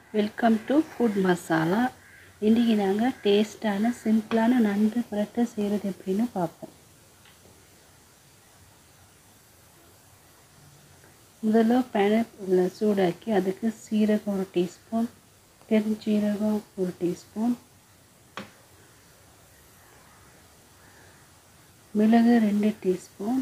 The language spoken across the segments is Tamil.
வெல்கம் டு ஃபுட் மசாலா இன்றைக்கி நாங்கள் டேஸ்ட்டான சிம்பிளான நண்டு புரட்டை செய்கிறது எப்படின்னு பார்ப்போம் முதல்ல பேனை சூடாக்கி அதுக்கு சீரகம் ஒரு டீஸ்பூன் பெருஞ்சீரகம் ஒரு டீஸ்பூன் மிளகு ரெண்டு டீஸ்பூன்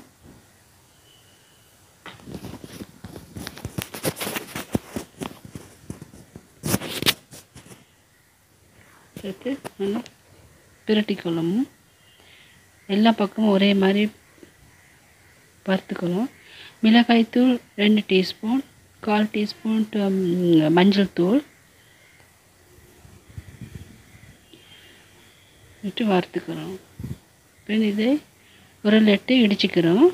சேர்த்து நல்லா பிரட்டிக்கொள்ளணும் எல்லா பக்கமும் ஒரே மாதிரி வறுத்துக்கணும் மிளகாய்த்தூள் ரெண்டு டீஸ்பூன் கால் டீஸ்பூன் மஞ்சள் தூள் விட்டு வறுத்துக்கிறோம் பின் இதை உருளிட்டு இடிச்சுக்கிறோம்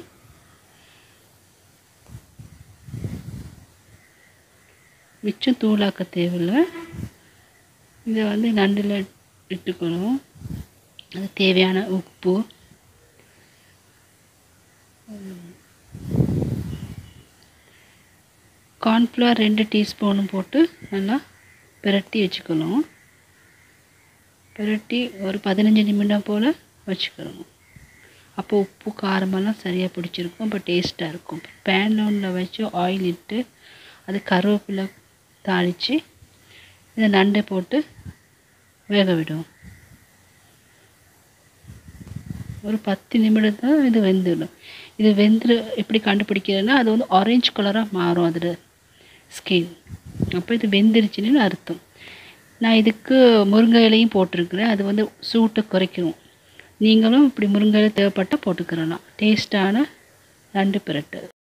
மிச்சம் தூளாக்க தேவையில்லை இதை வந்து நண்டில் இட்டுக்கணும் அது தேவையான உப்பு கார்ன்ஃப்ளவர் ரெண்டு டீஸ்பூனும் போட்டு நல்லா பிரட்டி வச்சுக்கணும் பிரட்டி ஒரு பதினஞ்சு நிமிடம் போல் வச்சுக்கணும் அப்போ உப்பு காரமெல்லாம் சரியாக பிடிச்சிருக்கும் அப்போ டேஸ்ட்டாக இருக்கும் பேனில் ஒன்றில் வச்சு ஆயில் இட்டு அது கருவேப்பிலை தாளித்து இதை நண்டை போட்டு வேக விடும் ஒரு பத்து நிமிடம் தான் இது வெந்துடும் இது வெந்துரு எப்படி கண்டுபிடிக்கிறதுனா அது வந்து ஆரஞ்சு கலராக மாறும் அதில் ஸ்கின் அப்போ இது வெந்துருச்சுன்னு அர்த்தம் நான் இதுக்கு முருங்கை இலையும் போட்டிருக்கிறேன் அது வந்து சூட்டை குறைக்கும் நீங்களும் இப்படி முருங்கை இலை தேவைப்பட்டால் போட்டுக்கிறலாம் டேஸ்ட்டான நண்டு பிரட்டு